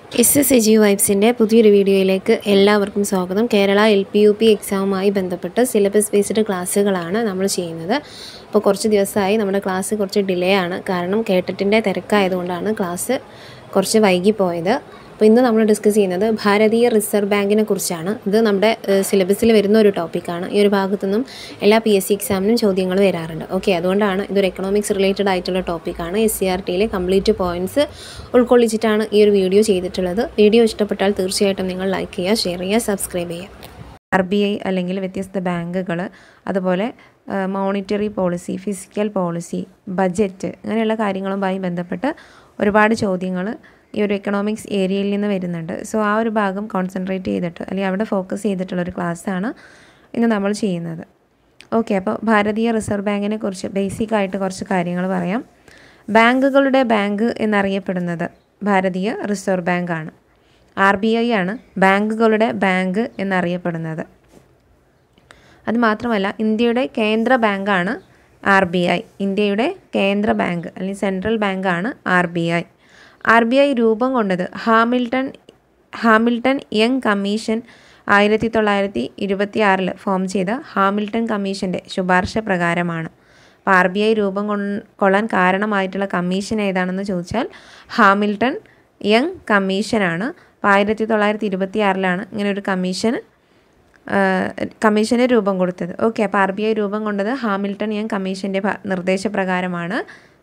S S AG വൈബ്സിൻ്റെ പുതിയൊരു വീഡിയോയിലേക്ക് എല്ലാവർക്കും സ്വാഗതം Kerala L P U P എക്സാമുമായി ബന്ധപ്പെട്ട് സിലബസ് ബേസ്ഡ് ക്ലാസ്സുകളാണ് നമ്മൾ ചെയ്യുന്നത് അപ്പോൾ കുറച്ച് ദിവസമായി നമ്മുടെ ക്ലാസ് കുറച്ച് ഡിലേ ആണ് കാരണം കേട്ടറ്റിൻ്റെ തിരക്കായതുകൊണ്ടാണ് ക്ലാസ് കുറച്ച് വൈകിപ്പോയത് അപ്പോൾ ഇന്ന് നമ്മൾ ഡിസ്കസ് ചെയ്യുന്നത് ഭാരതീയ റിസർവ് ബാങ്കിനെ കുറിച്ചാണ് ഇത് നമ്മുടെ സിലബസിൽ വരുന്ന ഒരു ടോപ്പിക്കാണ് ഈ ഒരു ഭാഗത്തു നിന്നും എല്ലാ പി എസ് സി എക്സാമിനും ചോദ്യങ്ങൾ വരാറുണ്ട് ഓക്കെ അതുകൊണ്ടാണ് ഇതൊരു എക്കണോമിക്സ് റിലേറ്റഡ് ആയിട്ടുള്ള ടോപ്പിക്കാണ് എസ് സി ആർ ടിയിലെ കംപ്ലീറ്റ് പോയിൻറ്റ്സ് ഉൾക്കൊള്ളിച്ചിട്ടാണ് ഈ ഒരു വീഡിയോ ചെയ്തിട്ടുള്ളത് വീഡിയോ ഇഷ്ടപ്പെട്ടാൽ തീർച്ചയായിട്ടും നിങ്ങൾ ലൈക്ക് ചെയ്യുക ഷെയർ ചെയ്യുക സബ്സ്ക്രൈബ് ചെയ്യുക ആർ ബി ഐ അല്ലെങ്കിൽ വ്യത്യസ്ത ബാങ്കുകൾ അതുപോലെ monetary policy physical policy budget അങ്ങനെയുള്ള കാര്യങ്ങളുമായി ബന്ധപ്പെട്ട് ഒരുപാട് ചോദ്യങ്ങൾ ഈ ഒരു എക്കണോമിക്സ് ഏരിയയിൽ നിന്ന് വരുന്നുണ്ട് സോ ആ ഒരു ഭാഗം കോൺസെൻട്രേറ്റ് ചെയ്തിട്ട് അല്ലെങ്കിൽ അവിടെ ഫോക്കസ് ചെയ്തിട്ടുള്ള ഒരു ക്ലാസ്സാണ് ഇന്ന് നമ്മൾ ചെയ്യുന്നത് ഓക്കെ അപ്പോൾ ഭാരതീയ റിസർവ് ബാങ്കിനെ കുറിച്ച് ബേസിക് ആയിട്ട് കുറച്ച് കാര്യങ്ങൾ പറയാം ബാങ്കുകളുടെ ബാങ്ക് എന്നറിയപ്പെടുന്നത് ഭാരതീയ റിസർവ് ബാങ്കാണ് ആർ ബി ഐ ആണ് ബാങ്കുകളുടെ ബാങ്ക് എന്നറിയപ്പെടുന്നത് അത് മാത്രമല്ല ഇന്ത്യയുടെ കേന്ദ്ര ബാങ്കാണ് ആർ ബി ഐ ഇന്ത്യയുടെ കേന്ദ്ര ബാങ്ക് അല്ലെങ്കിൽ സെൻട്രൽ ബാങ്കാണ് R B I R B I രൂപം കൊണ്ടത് ഹാമിൽട്ടൺ ഹാമിൽട്ടൺ യങ് കമ്മീഷൻ ആയിരത്തി തൊള്ളായിരത്തി ഇരുപത്തി ആറിൽ ഫോം ചെയ്ത ഹാമിൽട്ടൺ കമ്മീഷൻ്റെ ശുപാർശ പ്രകാരമാണ് അപ്പോൾ ആർ ബി ഐ രൂപം കൊള്ളാൻ കാരണമായിട്ടുള്ള കമ്മീഷൻ ഏതാണെന്ന് ചോദിച്ചാൽ ഹാമിൽട്ടൺ യങ് കമ്മീഷനാണ് അപ്പോൾ ആയിരത്തി തൊള്ളായിരത്തി ഇരുപത്തി ആറിലാണ് ഇങ്ങനെ ഒരു കമ്മീഷൻ കമ്മീഷന് രൂപം കൊടുത്തത് ഓക്കെ അപ്പോൾ ആർ ബി ഐ രൂപം കൊണ്ടത് ഹാമിൽട്ടൺ യങ് കമ്മീഷൻ്റെ നിർദ്ദേശപ്രകാരമാണ്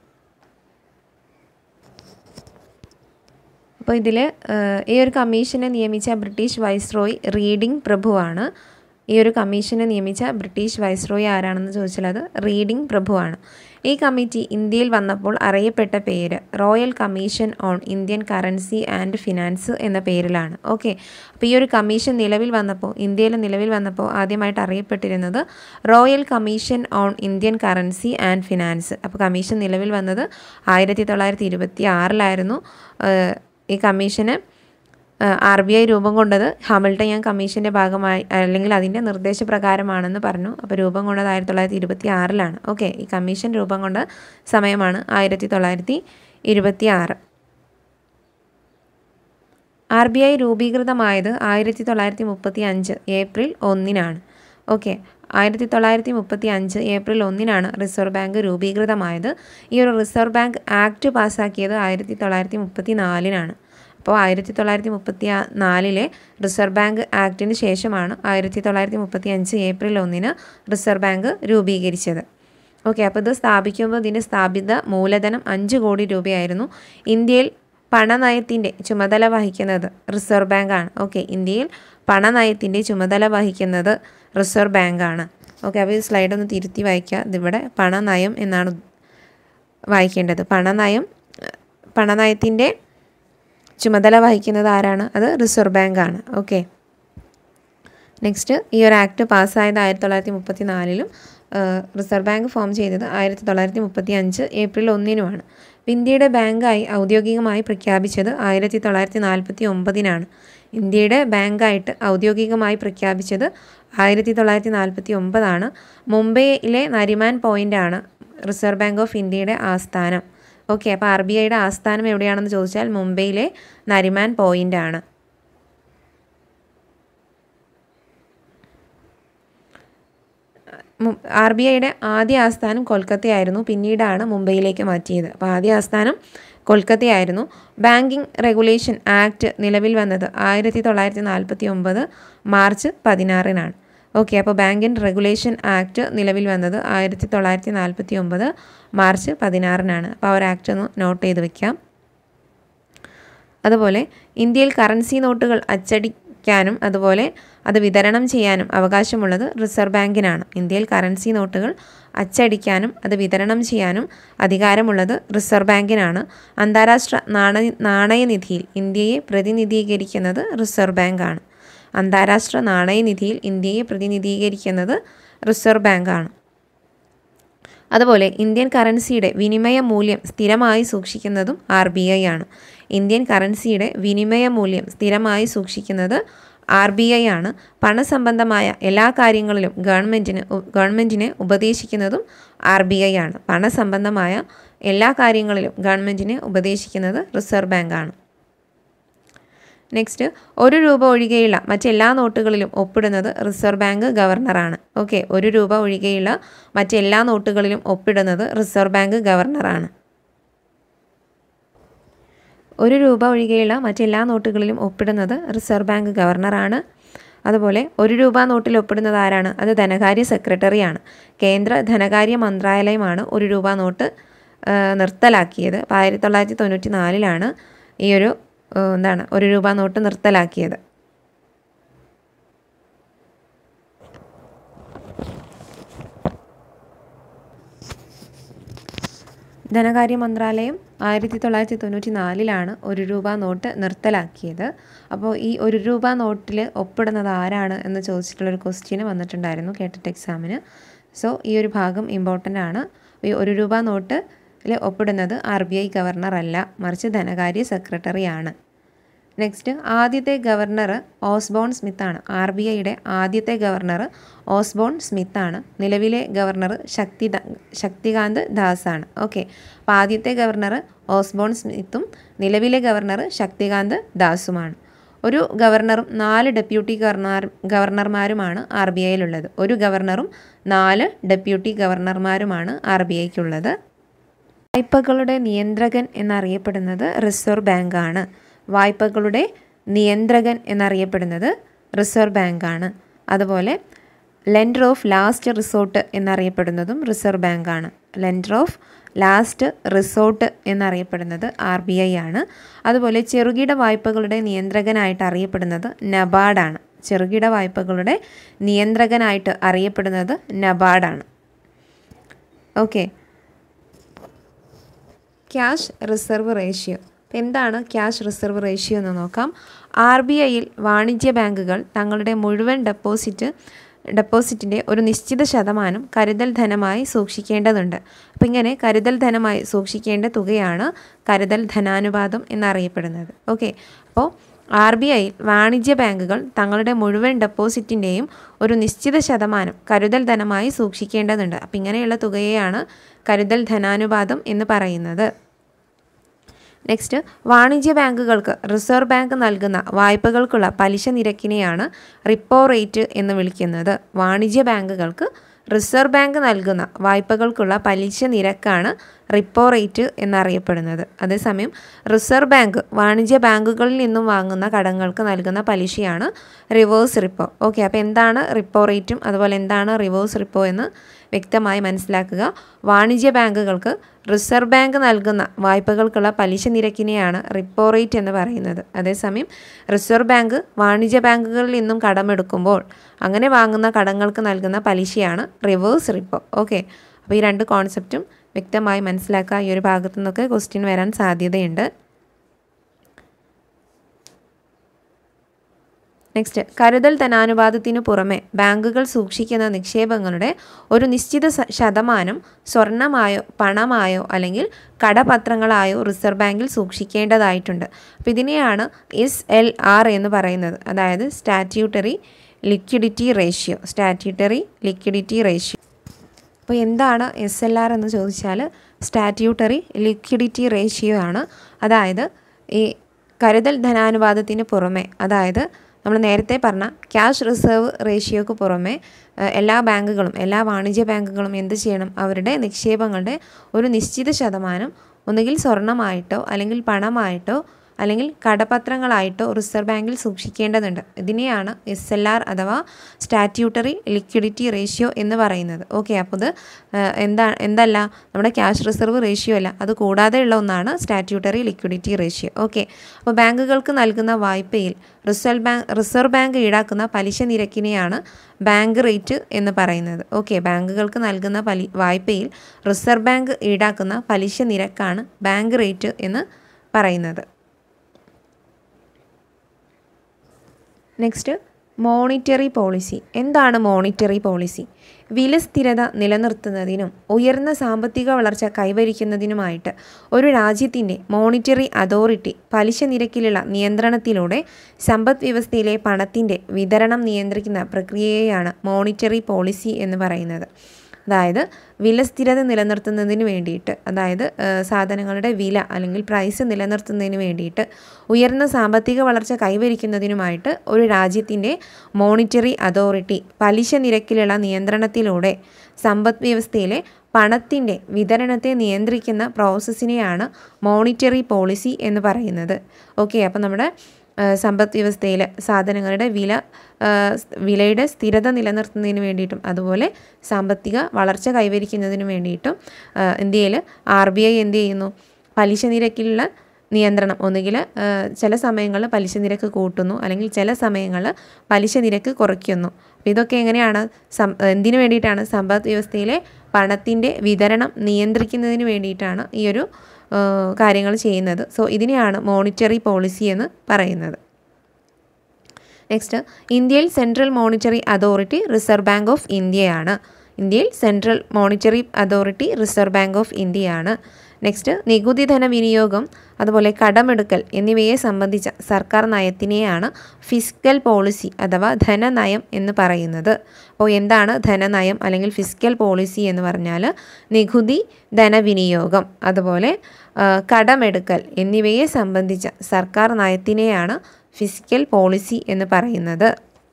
അപ്പോൾ ഇതിൽ ഈ ഒരു കമ്മീഷനെ നിയമിച്ച ബ്രിട്ടീഷ് വൈസ്രോയ് റീഡിംഗ് പ്രഭുവാണ് ഈ ഒരു കമ്മീഷനെ നിയമിച്ച ബ്രിട്ടീഷ് വൈസ്രോയ് ആരാണെന്ന് ചോദിച്ചാൽ അത് റീഡിംഗ് പ്രഭുവാണ് ഈ കമ്മിറ്റി ഇന്ത്യയിൽ വന്നപ്പോൾ അറിയപ്പെട്ട പേര് royal commission on Indian currency and finance എന്ന പേരിലാണ് ഓക്കെ അപ്പോൾ ഈ ഒരു കമ്മീഷൻ നിലവിൽ വന്നപ്പോൾ ഇന്ത്യയിൽ നിലവിൽ വന്നപ്പോൾ ആദ്യമായിട്ട് അറിയപ്പെട്ടിരുന്നത് royal commission on Indian currency and finance അപ്പോൾ കമ്മീഷൻ നിലവിൽ വന്നത് ആയിരത്തി തൊള്ളായിരത്തി ഇരുപത്തി ആറിലായിരുന്നു ഈ കമ്മീഷന് ആർ ബി ഐ രൂപം കൊണ്ടത് ഹാമിൽട്ടൺ യങ് കമ്മീഷൻ്റെ ഭാഗമായി അല്ലെങ്കിൽ അതിൻ്റെ നിർദ്ദേശപ്രകാരമാണെന്ന് പറഞ്ഞു അപ്പോൾ രൂപം കൊണ്ടത് ആയിരത്തി തൊള്ളായിരത്തി ഇരുപത്തി ആറിലാണ് ഓക്കെ ഈ കമ്മീഷൻ രൂപം കൊണ്ട സമയമാണ് ആയിരത്തി തൊള്ളായിരത്തി ഇരുപത്തി ആറ് ആർ ബി ഐ രൂപീകൃതമായത് ആയിരത്തി തൊള്ളായിരത്തി മുപ്പത്തി അഞ്ച് ഏപ്രിൽ ഒന്നിനാണ് ഓക്കെ ആയിരത്തി തൊള്ളായിരത്തി മുപ്പത്തി അഞ്ച് ഏപ്രിൽ ഒന്നിനാണ് റിസർവ് ബാങ്ക് രൂപീകൃതമായത് ഈ ഒരു റിസർവ് ബാങ്ക് ആക്ട് പാസ്സാക്കിയത് ആയിരത്തി തൊള്ളായിരത്തി മുപ്പത്തി നാലിനാണ് അപ്പോൾ ആയിരത്തി തൊള്ളായിരത്തി മുപ്പത്തി നാലിലെ റിസർവ് ബാങ്ക് ആക്ടിന് ശേഷമാണ് ആയിരത്തി തൊള്ളായിരത്തി മുപ്പത്തി അഞ്ച് ഏപ്രിൽ ഒന്നിന് റിസർവ് ബാങ്ക് രൂപീകരിച്ചത് ഓക്കെ അപ്പോൾ ഇത് സ്ഥാപിക്കുമ്പോൾ ഇതിൻ്റെ സ്ഥാപിത മൂലധനം അഞ്ച് കോടി രൂപയായിരുന്നു ഇന്ത്യയിൽ പണനയത്തിൻ്റെ ചുമതല വഹിക്കുന്നത് റിസർവ് ബാങ്കാണ് ഓക്കെ ഇന്ത്യയിൽ പണനയത്തിൻ്റെ ചുമതല വഹിക്കുന്നത് റിസർവ് ബാങ്കാണ് ഓക്കെ അപ്പോൾ ഈ സ്ലൈഡ് ഒന്ന് തിരുത്തി വായിക്കുക ഇതിവിടെ പണനയം എന്നാണ് വായിക്കേണ്ടത് പണനയം പണനയത്തിൻ്റെ ചുമതല വഹിക്കുന്നത് ആരാണ് അത് റിസർവ് ബാങ്കാണ് ഓക്കെ നെക്സ്റ്റ് ഈ ഒരു ആക്ട് പാസ്സായത് ആയിരത്തി തൊള്ളായിരത്തി മുപ്പത്തി നാലിലും റിസർവ് ബാങ്ക് ഫോം ചെയ്തത് ആയിരത്തി തൊള്ളായിരത്തി മുപ്പത്തി അഞ്ച് ഏപ്രിൽ ഒന്നിനുമാണ് ഇന്ത്യയുടെ ബാങ്കായി ഔദ്യോഗികമായി പ്രഖ്യാപിച്ചത് ആയിരത്തി തൊള്ളായിരത്തി നാൽപ്പത്തി ഒമ്പതിനാണ് ഇന്ത്യയുടെ ബാങ്കായിട്ട് ഔദ്യോഗികമായി പ്രഖ്യാപിച്ചത് ആയിരത്തി തൊള്ളായിരത്തി നാൽപ്പത്തി ഒമ്പതാണ് മുംബൈയിലെ നരിമാൻ പോയിൻ്റാണ് റിസർവ് ബാങ്ക് ഓഫ് ഇന്ത്യയുടെ ആസ്ഥാനം ഓക്കെ അപ്പോൾ ആർ ബി ഐയുടെ ആസ്ഥാനം എവിടെയാണെന്ന് ചോദിച്ചാൽ മുംബൈയിലെ നരിമാൻ പോയിൻ്റ് ആണ് ആർ ബി ഐയുടെ ആദ്യ ആസ്ഥാനം കൊൽക്കത്തയായിരുന്നു പിന്നീടാണ് മുംബൈയിലേക്ക് മാറ്റിയത് അപ്പോൾ ആദ്യ ആസ്ഥാനം കൊൽക്കത്തയായിരുന്നു ബാങ്കിങ് റെഗുലേഷൻ ആക്ട് നിലവിൽ വന്നത് ആയിരത്തി തൊള്ളായിരത്തി നാൽപ്പത്തി ഒമ്പത് മാർച്ച് പതിനാറിനാണ് ഓക്കെ അപ്പോൾ ബാങ്കിൻ റെഗുലേഷൻ ആക്ട് നിലവിൽ വന്നത് ആയിരത്തി തൊള്ളായിരത്തി നാൽപ്പത്തി ഒമ്പത് മാർച്ച് പതിനാറിനാണ് അപ്പോൾ ആ ഒരു ആക്ട് ഒന്ന് നോട്ട് ചെയ്ത് വെക്കാം അതുപോലെ ഇന്ത്യയിൽ കറൻസി നോട്ടുകൾ അച്ചടിക്കാനും അതുപോലെ അത് വിതരണം ചെയ്യാനും അവകാശമുള്ളത് റിസർവ് ബാങ്കിനാണ് ഇന്ത്യയിൽ കറൻസി നോട്ടുകൾ അച്ചടിക്കാനും അത് വിതരണം ചെയ്യാനും അധികാരമുള്ളത് റിസർവ് ബാങ്കിനാണ് അന്താരാഷ്ട്ര നാണയ നാണയനിധിയിൽ ഇന്ത്യയെ പ്രതിനിധീകരിക്കുന്നത് റിസർവ് ബാങ്കാണ് അന്താരാഷ്ട്ര നാണയനിധിയിൽ ഇന്ത്യയെ പ്രതിനിധീകരിക്കുന്നത് റിസർവ് ബാങ്കാണ് അതുപോലെ ഇന്ത്യൻ കറൻസിയുടെ വിനിമയ മൂല്യം സ്ഥിരമായി സൂക്ഷിക്കുന്നതും ആർ ബി ഐ ആണ് ഇന്ത്യൻ കറൻസിയുടെ വിനിമയ മൂല്യം സ്ഥിരമായി സൂക്ഷിക്കുന്നത് ആർ ബി ഐ ആണ് പണസംബന്ധമായ എല്ലാ കാര്യങ്ങളിലും ഗവൺമെൻറ്റിന് ഗവൺമെൻറ്റിനെ ഉപദേശിക്കുന്നതും ആർ ബി ഐ ആണ് പണസംബന്ധമായ എല്ലാ കാര്യങ്ങളിലും ഗവൺമെൻറ്റിനെ ഉപദേശിക്കുന്നത് റിസർവ് ബാങ്കാണ് നെക്സ്റ്റ് ഒരു രൂപ ഒഴികെയുള്ള മറ്റെല്ലാ നോട്ടുകളിലും ഒപ്പിടുന്നത് റിസർവ് ബാങ്ക് ഗവർണറാണ് ഓക്കെ ഒരു രൂപ ഒഴികെയുള്ള മറ്റെല്ലാ നോട്ടുകളിലും ഒപ്പിടുന്നത് റിസർവ് ബാങ്ക് ഗവർണറാണ് ഒരു രൂപ ഒഴികെയുള്ള മറ്റെല്ലാ നോട്ടുകളിലും ഒപ്പിടുന്നത് റിസർവ് ബാങ്ക് ഗവർണറാണ് അതുപോലെ ഒരു രൂപ നോട്ടിൽ ഒപ്പിടുന്നത് ആരാണ് അത് ധനകാര്യ സെക്രട്ടറിയാണ് കേന്ദ്ര ധനകാര്യ മന്ത്രാലയമാണ് ഒരു രൂപ നോട്ട് ആ, നിർത്തലാക്കിയത് അപ്പോൾ ആയിരത്തി തൊള്ളായിരത്തി തൊണ്ണൂറ്റി നാലിലാണ് ഈ ഒരു ആ, എന്താണ് ഒരു രൂപ നോട്ട് നിർത്തലാക്കിയത് ധനകാര്യ മന്ത്രാലയം ആയിരത്തി തൊള്ളായിരത്തി തൊണ്ണൂറ്റി നാലിലാണ് ഒരു രൂപ നോട്ട് നിർത്തലാക്കിയത് അപ്പോൾ ഈ ഒരു രൂപ നോട്ടിൽ ഒപ്പിടുന്നത് ആരാണ് എന്ന് ചോദിച്ചിട്ടുള്ളൊരു ക്വസ്റ്റ്യന് വന്നിട്ടുണ്ടായിരുന്നു കേട്ടിട്ട് എക്സാമിന് സോ ഈ ഒരു ഭാഗം ഇമ്പോർട്ടൻ്റ് ആണ് ഈ ഒരു രൂപ നോട്ടിൽ ഒപ്പിടുന്നത് ആർ ബി ഐ ഗവർണർ അല്ല മറിച്ച് ധനകാര്യ സെക്രട്ടറിയാണ് നെക്സ്റ്റ് ആദ്യത്തെ ഗവർണർ ഓസ്ബോൺ സ്മിത്താണ് ആർ ബി ഐയുടെ ആദ്യത്തെ ഗവർണർ ഓസ്ബോൺ സ്മിത്താണ് നിലവിലെ ഗവർണർ ശക്തി ശക്തികാന്ത് ദാസാണ് ഓക്കെ അപ്പോൾ ആദ്യത്തെ ഗവർണർ ഓസ്ബോൺ സ്മിത്തും നിലവിലെ ഗവർണർ ശക്തികാന്ത് ദാസുമാണ് ഒരു ഗവർണറും നാല് ഡെപ്യൂട്ടി ഗവർണർ ഗവർണർമാരുമാണ് ആർ ബി ഐയിലുള്ളത് ഒരു ഗവർണറും നാല് ഡെപ്യൂട്ടി ഗവർണർമാരുമാണ് ആർ ബി ഐക്കുള്ളത് വായ്പകളുടെ നിയന്ത്രകൻ എന്നറിയപ്പെടുന്നത് റിസർവ് ബാങ്കാണ് വായ്പകളുടെ നിയന്ത്രകൻ എന്നറിയപ്പെടുന്നത് റിസർവ് ബാങ്കാണ് അതുപോലെ ലെൻഡർ ഓഫ് ലാസ്റ്റ് റിസോർട്ട് എന്നറിയപ്പെടുന്നതും റിസർവ് ബാങ്കാണ് ലെൻഡർ ഓഫ് ലാസ്റ്റ് റിസോർട്ട് എന്നറിയപ്പെടുന്നത് ആർ ബി ഐ ആണ് അതുപോലെ ചെറുകിട വായ്പകളുടെ നിയന്ത്രകനായിട്ട് അറിയപ്പെടുന്നത് നബാർഡാണ് ചെറുകിട വായ്പകളുടെ നിയന്ത്രകനായിട്ട് അറിയപ്പെടുന്നത് നബാർഡാണ് ഓക്കെ ക്യാഷ് റിസർവ് റേഷ്യോ അപ്പോൾ എന്താണ് ക്യാഷ് റിസർവ് റേഷ്യോ എന്ന് നോക്കാം ആർ ബി ഐയിൽ വാണിജ്യ ബാങ്കുകൾ തങ്ങളുടെ മുഴുവൻ ഡെപ്പോസിറ്റ് ഡെപ്പോസിറ്റിൻ്റെ ഒരു നിശ്ചിത ശതമാനം കരുതൽ ധനമായി സൂക്ഷിക്കേണ്ടതുണ്ട് അപ്പോൾ ഇങ്ങനെ കരുതൽ ധനമായി സൂക്ഷിക്കേണ്ട തുകയാണ് കരുതൽ ധനാനുപാതം എന്നറിയപ്പെടുന്നത് ഓക്കെ അപ്പോൾ ആർ ബി ഐ വാണിജ്യ ബാങ്കുകൾ തങ്ങളുടെ മുഴുവൻ ഡെപ്പോസിറ്റിൻ്റെയും ഒരു നിശ്ചിത ശതമാനം കരുതൽ ധനമായി സൂക്ഷിക്കേണ്ടതുണ്ട് അപ്പം ഇങ്ങനെയുള്ള തുകയെയാണ് കരുതൽ ധനാനുപാതം എന്ന് പറയുന്നത് നെക്സ്റ്റ് വാണിജ്യ ബാങ്കുകൾക്ക് റിസർവ് ബാങ്ക് നൽകുന്ന വായ്പകൾക്കുള്ള പലിശ നിരക്കിനെയാണ് റിപ്പോ റേറ്റ് എന്ന് വിളിക്കുന്നത് വാണിജ്യ ബാങ്കുകൾക്ക് റിസർവ് ബാങ്ക് നൽകുന്ന വായ്പകൾക്കുള്ള പലിശ നിരക്കാണ് റിപ്പോ റേറ്റ് എന്നറിയപ്പെടുന്നത് അതേസമയം റിസർവ് ബാങ്ക് വാണിജ്യ ബാങ്കുകളിൽ നിന്നും വാങ്ങുന്ന കടങ്ങൾക്ക് നൽകുന്ന പലിശയാണ് റിവേഴ്സ് റിപ്പോ ഓക്കെ അപ്പോൾ എന്താണ് റിപ്പോ റേറ്റും അതുപോലെ എന്താണ് റിവേഴ്സ് റിപ്പോ എന്ന് വ്യക്തമായി മനസ്സിലാക്കുക വാണിജ്യ ബാങ്കുകൾക്ക് റിസർവ് ബാങ്ക് നൽകുന്ന വായ്പകൾക്കുള്ള പലിശ നിരക്കിനെയാണ് റിപ്പോ റേറ്റ് എന്ന് പറയുന്നത് അതേസമയം റിസർവ് ബാങ്ക് വാണിജ്യ ബാങ്കുകളിൽ നിന്നും കടമെടുക്കുമ്പോൾ അങ്ങനെ വാങ്ങുന്ന കടങ്ങൾക്ക് നൽകുന്ന പലിശയാണ് റിവേഴ്സ് റിപ്പോ ഓക്കെ അപ്പോൾ ഈ രണ്ട് കോൺസെപ്റ്റും വ്യക്തമായി മനസ്സിലാക്കുക ഈ ഒരു ഭാഗത്തു നിന്നൊക്കെ ക്വസ്റ്റ്യൻ വരാൻ സാധ്യതയുണ്ട് നെക്സ്റ്റ് കരുതൽ ധനാനുപാതത്തിനു പുറമെ ബാങ്കുകൾ സൂക്ഷിക്കുന്ന നിക്ഷേപങ്ങളുടെ ഒരു നിശ്ചിത സ- ശതമാനം സ്വർണമായോ പണമായോ അല്ലെങ്കിൽ കടപത്രങ്ങളായോ റിസർവ് ബാങ്കിൽ സൂക്ഷിക്കേണ്ടതായിട്ടുണ്ട് അപ്പോൾ ഇതിനെയാണ് എസ് എൽ ആർ എന്ന് പറയുന്നത് അതായത് statutory liquidity ratio statutory liquidity ratio അപ്പോൾ എന്താണ് എസ് എൽ ആർ എന്ന് ചോദിച്ചാൽ സ്റ്റാറ്റ്യൂട്ടറി ലിക്വിഡിറ്റി റേഷ്യോ ആണ് അതായത് ഈ കരുതൽ ധനാനുപാതത്തിന് പുറമെ അതായത് നമ്മൾ നേരത്തെ പറഞ്ഞ ക്യാഷ് റിസർവ് റേഷ്യോക്ക് പുറമെ ഏഹ്, എല്ലാ ബാങ്കുകളും എല്ലാ വാണിജ്യ ബാങ്കുകളും എന്ത് ചെയ്യണം അവരുടെ നിക്ഷേപങ്ങളുടെ ഒരു നിശ്ചിത ശതമാനം ഒന്നുകിൽ സ്വർണമായിട്ടോ അല്ലെങ്കിൽ പണമായിട്ടോ അല്ലെങ്കിൽ കടപത്രങ്ങളായിട്ടോ റിസർവ് ബാങ്കിൽ സൂക്ഷിക്കേണ്ടതുണ്ട് ഇതിനെയാണ് എസ് എൽ ആർ അഥവാ സ്റ്റാറ്റ്യൂട്ടറി ലിക്വിഡിറ്റി റേഷ്യോ എന്ന് പറയുന്നത് ഓക്കെ അപ്പോൾ ഇത് ഏഹ്, എന്താ എന്തല്ല നമ്മുടെ ക്യാഷ് റിസർവ് റേഷ്യോ അല്ല അത് കൂടാതെയുള്ള ഒന്നാണ് സ്റ്റാറ്റ്യൂട്ടറി ലിക്വിഡിറ്റി റേഷ്യോ ഓക്കെ അപ്പോൾ ബാങ്കുകൾക്ക് നൽകുന്ന വായ്പയിൽ റിസർവ് ബാങ്ക് റിസർവ് ബാങ്ക് ഈടാക്കുന്ന പലിശ നിരക്കിനെയാണ് ബാങ്ക് റേറ്റ് എന്ന് പറയുന്നത് ഓക്കെ ബാങ്കുകൾക്ക് നൽകുന്ന പലി വായ്പയിൽ റിസർവ് ബാങ്ക് ഈടാക്കുന്ന പലിശ നിരക്കാണ് ബാങ്ക് റേറ്റ് എന്ന് പറയുന്നത് നെക്സ്റ്റ് മോണിറ്ററി പോളിസി എന്താണ് മോണിറ്ററി പോളിസി വില സ്ഥിരത നിലനിർത്തുന്നതിനും ഉയർന്ന സാമ്പത്തിക വളർച്ച കൈവരിക്കുന്നതിനുമായിട്ട് ഒരു രാജ്യത്തിൻ്റെ മോണിറ്ററി അതോറിറ്റി പലിശ നിരക്കിലുള്ള നിയന്ത്രണത്തിലൂടെ സമ്പദ് വ്യവസ്ഥയിലെ പണത്തിൻ്റെ വിതരണം നിയന്ത്രിക്കുന്ന പ്രക്രിയയെയാണ് മോണിറ്ററി പോളിസി എന്ന് പറയുന്നത് അതായത് വില സ്ഥിരത നിലനിർത്തുന്നതിന് വേണ്ടിയിട്ട് അതായത് സാധനങ്ങളുടെ വില അല്ലെങ്കിൽ പ്രൈസ് നിലനിർത്തുന്നതിന് വേണ്ടിയിട്ട് ഉയർന്ന സാമ്പത്തിക വളർച്ച കൈവരിക്കുന്നതിനുമായിട്ട് ഒരു രാജ്യത്തിൻ്റെ മോണിറ്ററി അതോറിറ്റി പലിശ നിരക്കിലുള്ള നിയന്ത്രണത്തിലൂടെ സമ്പദ് വ്യവസ്ഥയിലെ പണത്തിൻ്റെ വിതരണത്തെ നിയന്ത്രിക്കുന്ന പ്രോസസ്സിനെയാണ് മോണിറ്ററി പോളിസി എന്ന് പറയുന്നത് ഓക്കെ അപ്പോൾ നമ്മുടെ സമ്പദ് വ്യവസ്ഥയിൽ സാധനങ്ങളുടെ വില വിലയുടെ സ്ഥിരത നിലനിർത്തുന്നതിന് വേണ്ടിയിട്ടും അതുപോലെ സാമ്പത്തിക വളർച്ച കൈവരിക്കുന്നതിന് വേണ്ടിയിട്ടും ഇന്ത്യയിൽ ആർ ബി ഐ എന്ത് ചെയ്യുന്നു പലിശ നിരക്കിലുള്ള നിയന്ത്രണം ഒന്നുകിൽ ചില സമയങ്ങളിൽ പലിശ നിരക്ക് കൂട്ടുന്നു അല്ലെങ്കിൽ ചില സമയങ്ങളിൽ പലിശ നിരക്ക് കുറയ്ക്കുന്നു അപ്പോൾ ഇതൊക്കെ എങ്ങനെയാണ് സം എന്തിനു വേണ്ടിയിട്ടാണ് സമ്പദ് വ്യവസ്ഥയിലെ പണത്തിൻ്റെ വിതരണം നിയന്ത്രിക്കുന്നതിന് വേണ്ടിയിട്ടാണ് ഈ ഒരു കാര്യങ്ങൾ ചെയ്യുന്നത് സോ ഇതിനെയാണ് മോണിറ്ററി പോളിസി എന്ന് പറയുന്നത് നെക്സ്റ്റ് ഇന്ത്യയിൽ central monetary authority reserve bank of ഇന്ത്യയാണ് ഇന്ത്യയിൽ central monetary authority reserve bank of ഇന്ത്യയാണ് നെക്സ്റ്റ് നികുതി ധന വിനിയോഗം അതുപോലെ കടമെടുക്കൽ എന്നിവയെ സംബന്ധിച്ച സർക്കാർ നയത്തിനെയാണ് ഫിസ്ക്കൽ പോളിസി അഥവാ ധനനയം എന്ന് പറയുന്നത് അപ്പോൾ എന്താണ് ധനനയം അല്ലെങ്കിൽ ഫിസ്ക്കൽ പോളിസി എന്ന് പറഞ്ഞാൽ നികുതി ധനവിനിയോഗം അതുപോലെ കടമെടുക്കൽ എന്നിവയെ സംബന്ധിച്ച സർക്കാർ നയത്തിനെയാണ് ഫിസ്ക്കൽ പോളിസി എന്ന് പറയുന്നത്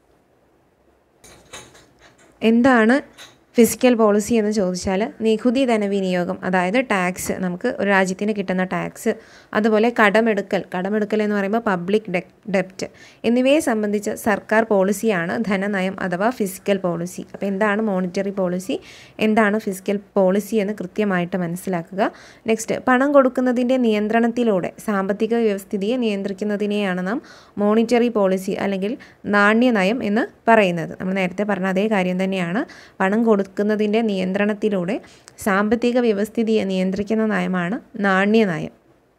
എന്താണ് ഫിസിക്കൽ പോളിസി എന്ന് ചോദിച്ചാൽ നികുതി ധനവിനിയോഗം അതായത് ടാക്സ് നമുക്ക് ഒരു രാജ്യത്തിന് കിട്ടുന്ന ടാക്സ് അതുപോലെ കടമെടുക്കൽ കടമെടുക്കൽ എന്ന് പറയുമ്പോൾ പബ്ലിക് ഡെപ്റ്റ് എന്നിവയെ സംബന്ധിച്ച് സർക്കാർ പോളിസിയാണ് ധനനയം അഥവാ ഫിസിക്കൽ പോളിസി അപ്പോൾ എന്താണ് മോണിറ്ററി പോളിസി എന്താണ് ഫിസിക്കൽ പോളിസി എന്ന് കൃത്യമായിട്ട് മനസ്സിലാക്കുക നെക്സ്റ്റ് പണം കൊടുക്കുന്നതിൻ്റെ നിയന്ത്രണത്തിലൂടെ സാമ്പത്തിക വ്യവസ്ഥിതിയെ നിയന്ത്രിക്കുന്നതിനെയാണ് നാം മോണിറ്ററി പോളിസി അല്ലെങ്കിൽ നാണ്യനയം എന്ന് പറയുന്നത് നമ്മൾ നേരത്തെ പറഞ്ഞ അതേ കാര്യം തന്നെയാണ് പണം കൊടുക്കുന്നതിൻ്റെ നിയന്ത്രണത്തിലൂടെ സാമ്പത്തിക വ്യവസ്ഥിതിയെ നിയന്ത്രിക്കുന്ന നയമാണ് നാണ്യനയം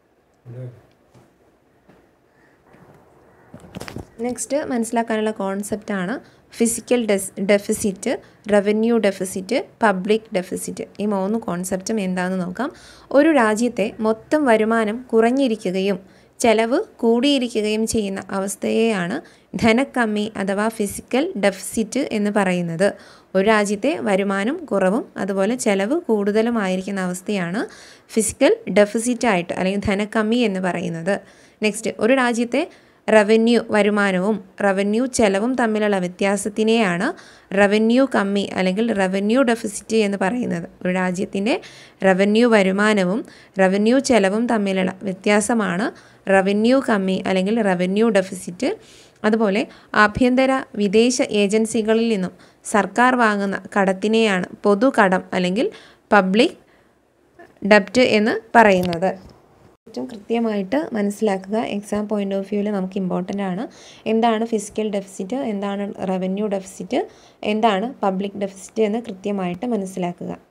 നെക്സ്റ്റ് മനസ്സിലാക്കാനുള്ള കോൺസെപ്റ്റാണ് ഫിസിക്കൽ ഡെസ് deficit revenue deficit public deficit ഈ മൂന്ന് കോൺസെപ്റ്റും എന്താണെന്ന് നോക്കാം ഒരു രാജ്യത്തെ മൊത്തം വരുമാനം കുറഞ്ഞിരിക്കുകയും ചെലവ് കൂടിയിരിക്കുകയും ചെയ്യുന്ന അവസ്ഥയെയാണ് ധനക്കമ്മി അഥവാ ഫിസിക്കൽ ഡെഫിസിറ്റ് എന്ന് പറയുന്നത് ഒരു രാജ്യത്തെ വരുമാനം കുറവും അതുപോലെ ചെലവ് കൂടുതലുമായിരിക്കുന്ന അവസ്ഥയാണ് ഫിസിക്കൽ ഡെഫിസിറ്റ് ആയിട്ട് അല്ലെങ്കിൽ ധനക്കമ്മി എന്ന് പറയുന്നത് നെക്സ്റ്റ് ഒരു രാജ്യത്തെ റവന്യൂ വരുമാനവും റവന്യൂ ചെലവും തമ്മിലുള്ള വ്യത്യാസത്തിനെയാണ് റവന്യൂ കമ്മി അല്ലെങ്കിൽ റവന്യൂ ഡെഫിസിറ്റ് എന്ന് പറയുന്നത് ഒരു രാജ്യത്തിൻ്റെ റവന്യൂ വരുമാനവും റവന്യൂ ചെലവും തമ്മിലുള്ള വ്യത്യാസമാണ് റവന്യൂ കമ്മി അല്ലെങ്കിൽ റവന്യൂ ഡെഫിസിറ്റ് അതുപോലെ ആഭ്യന്തര വിദേശ ഏജൻസികളിൽ നിന്നും സർക്കാർ വാങ്ങുന്ന കടത്തിനെയാണ് പൊതുകടം അല്ലെങ്കിൽ പബ്ലിക് ഡെപ്റ്റ് എന്ന് പറയുന്നത് ഏറ്റവും കൃത്യമായിട്ട് മനസ്സിലാക്കുക എക്സാം പോയിന്റ് ഓഫ് വ്യൂവിൽ നമുക്ക് ഇമ്പോർട്ടൻ്റ് ആണ് എന്താണ് ഫിസിക്കൽ ഡെഫിസിറ്റ് എന്താണ് റവന്യൂ ഡെഫിസിറ്റ് എന്താണ് പബ്ലിക് ഡെഫിസിറ്റ് എന്ന് കൃത്യമായിട്ട് മനസ്സിലാക്കുക